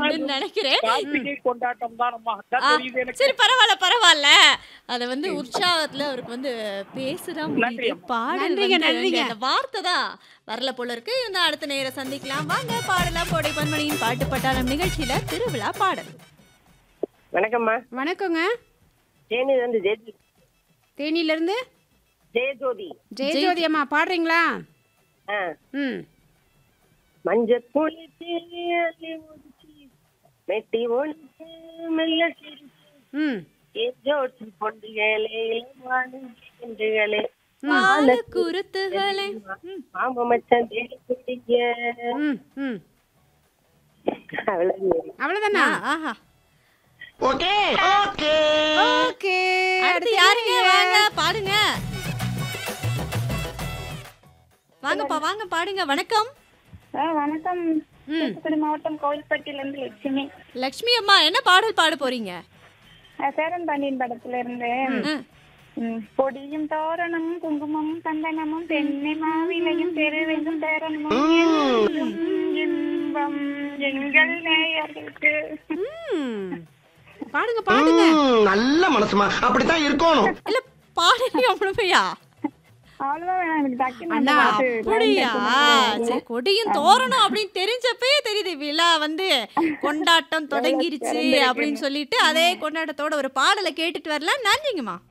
அப்படின்னு நினைக்கிறேன் கார்த்திகை கொண்டாட்டம் தானம்மா ஆ, அதான் தெரியுது எனக்கு சரி பரவாயில்ல பரவாயில்ல அத வந்து உற்சாகத்துல அவருக்கு வந்து பேசதான் நன்றி முடியுது அம்மா. பாடல் நன்றிங்க, வந்து நன்றிங்க. அந்த வார்த்தை தான் வரல போல இருக்கு இந்த அடுத்த நேரம் சந்திக்கலாம் வாங்க பாடலாம் கோடை பன்மணியின் பாட்டு பட்டாளம் நிகழ்ச்சியில திருவிழா பாடல் வணக்கம்மா வணக்கங்க தேனி வந்து ஜெயஜோதி தேனியில இருந்து ஜெயஜோதி ஜெயஜோதி அம்மா பாடுறீங்களா ஆ ம் மஞ்சள் குளித்து அள்ளி முடிச்சு மெட்டி ஒழிச்சு மெல்ல சிரிச்சு ம் எஜோட்டி பொண்டுகளே இளமானுகளே பால குருத்துகளே ம். மாம மச்சான் தேடி குடிங்க ம் ம் அவ்வளவு அவ்வளவுதானா ஆ, ஆஹா ஓகே அடுத்து யாருங்க வாங்க பாடுங்க வாங்கப்பா வாங்க பாடுங்க வணக்கம் ஆ, வணக்கம் தூத்துக்குடி மாவட்டம் கோவில்பட்டியிலிருந்து லட்சுமி லக்ஷ்மி அம்மா என்ன பாடல் பாட போறீங்க ஆ, சேரன் பாண்டியன் படத்துல இருந்து ஆ. ம், பொடியும் தோரணமும் குங்குமமும் சந்தனமும் தென்னை மாவிலையும் பெருவெங்கும் பேரனமும் எங்கும் இன்பம் எங்கள் நேயர்களுக்கு ம் பாடுங்க பாடுங்க நல்ல மனசுமா அப்படித்தான் இருக்கணும் இல்ல பாடலையா முழுமையா அவ்வளவுதான் வேணாம் எனக்கு டக்குன்னு அந்த அண்ணா, பாட்டு அப்படியா சரி கொடியும் தோரணும் அப்படின்னு தெரிஞ்சப்பவே தெரியுது விழா வந்து கொண்டாட்டம் தொடங்கிருச்சு அப்படின்னு சொல்லிட்டு அதே கொண்டாட்டத்தோட ஒரு பாடலை கேட்டுட்டு வரலாம் நன்றிங்கம்மா